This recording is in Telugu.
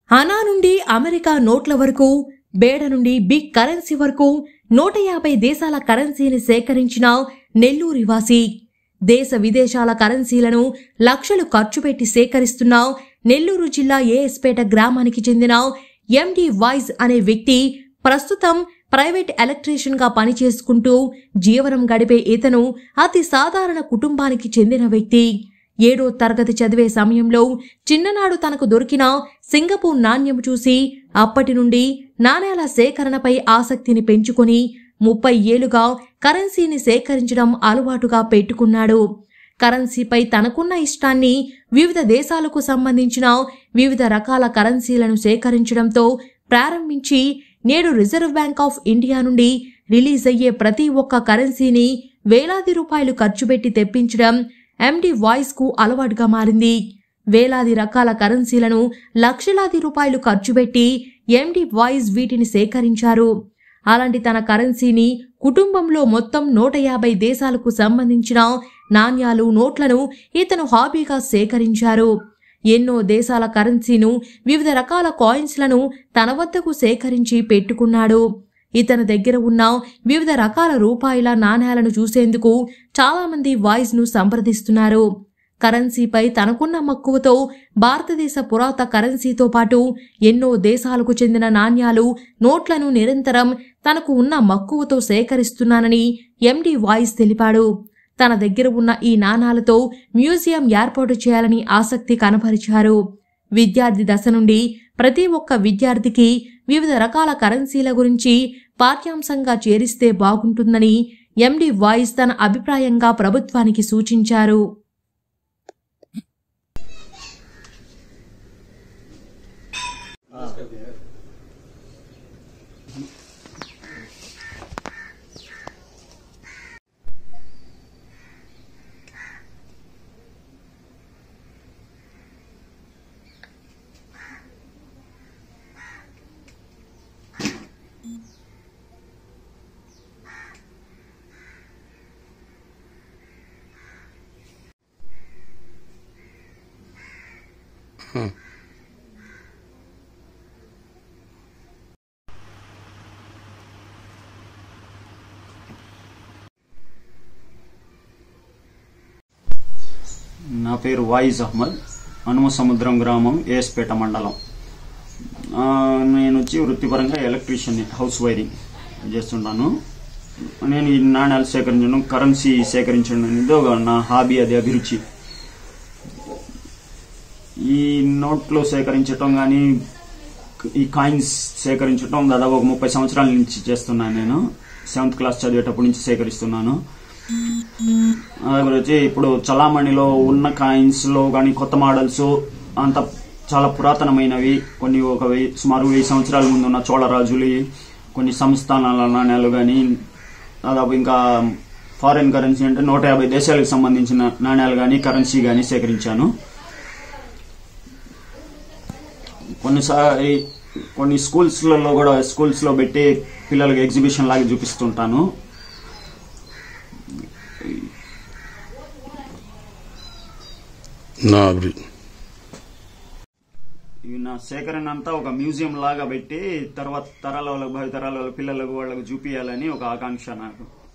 హనా నుండి అమెరికా నోట్ల వరకు బేడ నుండి బిగ్ కరెన్సీ వరకు నూట యాభై దేశాల కరెన్సీని సేకరించిన నెల్లూరి వాసి దేశ విదేశాల కరెన్సీలను లక్షలు ఖర్చు పెట్టి సేకరిస్తున్న నెల్లూరు జిల్లా ఏఎస్పేట గ్రామానికి చెందిన ఎండి వైజ్ అనే వ్యక్తి ప్రస్తుతం ప్రైవేట్ ఎలక్ట్రీషియన్ గా పనిచేసుకుంటూ జీవనం గడిపే ఇతను అతి సాధారణ కుటుంబానికి చెందిన వ్యక్తి ఏడో తరగతి చదివే సమయంలో చిన్ననాడు తనకు దొరికిన సింగపూర్ నాణ్యం చూసి అప్పటి నుండి నాణేల సేకరణపై ఆసక్తిని పెంచుకొని ముప్పై ఏళ్లుగా కరెన్సీని సేకరించడం అలవాటుగా పెట్టుకున్నాడు కరెన్సీపై తనకున్న ఇష్టాన్ని వివిధ దేశాలకు సంబంధించిన వివిధ రకాల కరెన్సీలను సేకరించడంతో ప్రారంభించి నేడు రిజర్వ్ బ్యాంక్ ఆఫ్ ఇండియా నుండి రిలీజ్ అయ్యే ప్రతి ఒక్క కరెన్సీని వేలాది రూపాయలు ఖర్చు పెట్టి తెప్పించడం ఎండి వాయిస్ కు అలవాటుగా మారింది వేలాది రకాల కరెన్సీలను లక్షలాది రూపాయలు ఖర్చు పెట్టి ఎండి వాయిస్ వీటిని సేకరించారు అలాంటి తన కరెన్సీని కుటుంబంలో మొత్తం నూట యాభై దేశాలకు సంబంధించిన నాణ్యాలు నోట్లను ఇతను హాబీగా సేకరించారు ఎన్నో దేశాల కరెన్సీను వివిధ రకాల కాయిన్స్లను తన వద్దకు సేకరించి పెట్టుకున్నాడు ఇతని దగ్గర ఉన్న వివిధ రకాల రూపాయల నాణేలను చూసేందుకు చాలామంది వాయిస్ ను సంప్రదిస్తున్నారు కరెన్సీపై తనకున్న మక్కువతో భారతదేశ పురాత కరెన్సీతో పాటు ఎన్నో దేశాలకు చెందిన నాణ్యాలు నోట్లను నిరంతరం తనకు ఉన్న మక్కువతో సేకరిస్తున్నానని ఎండి వాయిస్ తెలిపాడు తన దగ్గర ఉన్న ఈ నాణాలతో మ్యూజియం ఏర్పాటు చేయాలని ఆసక్తి కనపరిచారు విద్యార్థి దశ నుండి ప్రతి ఒక్క విద్యార్థికి వివిధ రకాల కరెన్సీల గురించి పాఠ్యాంశంగా చేరిస్తే బాగుంటుందని ఎండి వాయిస్ తన అభిప్రాయంగా ప్రభుత్వానికి సూచించారు నా పేరు వాయిజ్ అహ్మద్ అనుమ సముద్రం గ్రామం ఏఎస్పేట మండలం ఆ, నేను వచ్చి వృత్తిపరంగా ఎలక్ట్రీషియన్ హౌస్ వైరింగ్ చేస్తుంటాను నేను ఈ నాణ్యాలు సేకరించడం కరెన్సీ సేకరించడం అనేది ఒక నా హాబీ అది అభిరుచి ఈ నోట్లు సేకరించటం కానీ ఈ కాయిన్స్ సేకరించటం దాదాపు ఒక ముప్పై సంవత్సరాల నుంచి చేస్తున్నాను నేను సెవెంత్ క్లాస్ చదివేటప్పటి నుంచి సేకరిస్తున్నాను అది వచ్చి ఇప్పుడు చలామణిలో ఉన్న కాయిన్స్ లో కానీ కొత్త మోడల్స్ అంత చాలా పురాతనమైనవి కొన్ని ఒక వెయ్యి సుమారు వెయ్యి సంవత్సరాల ముందు ఉన్న చోళరాజులు కొన్ని సంస్థానాల నాణ్యాలు కానీ దాదాపు ఇంకా ఫారిన్ కరెన్సీ అంటే నూట యాభై దేశాలకు సంబంధించిన నాణ్యాలు కానీ కరెన్సీ కానీ సేకరించాను కొన్నిసారి కొన్ని స్కూల్స్లలో కూడా స్కూల్స్లో పెట్టి పిల్లలకి ఎగ్జిబిషన్ లాగా చూపిస్తుంటాను నా అభిరు ఇవి నా సేకరణ అంతా ఒక మ్యూజియం లాగా పెట్టి తర్వాత తరాల వాళ్ళకి భావి తరాల వాళ్ళ పిల్లలకు వాళ్ళకు చూపించాలని ఒక ఆకాంక్ష నాకు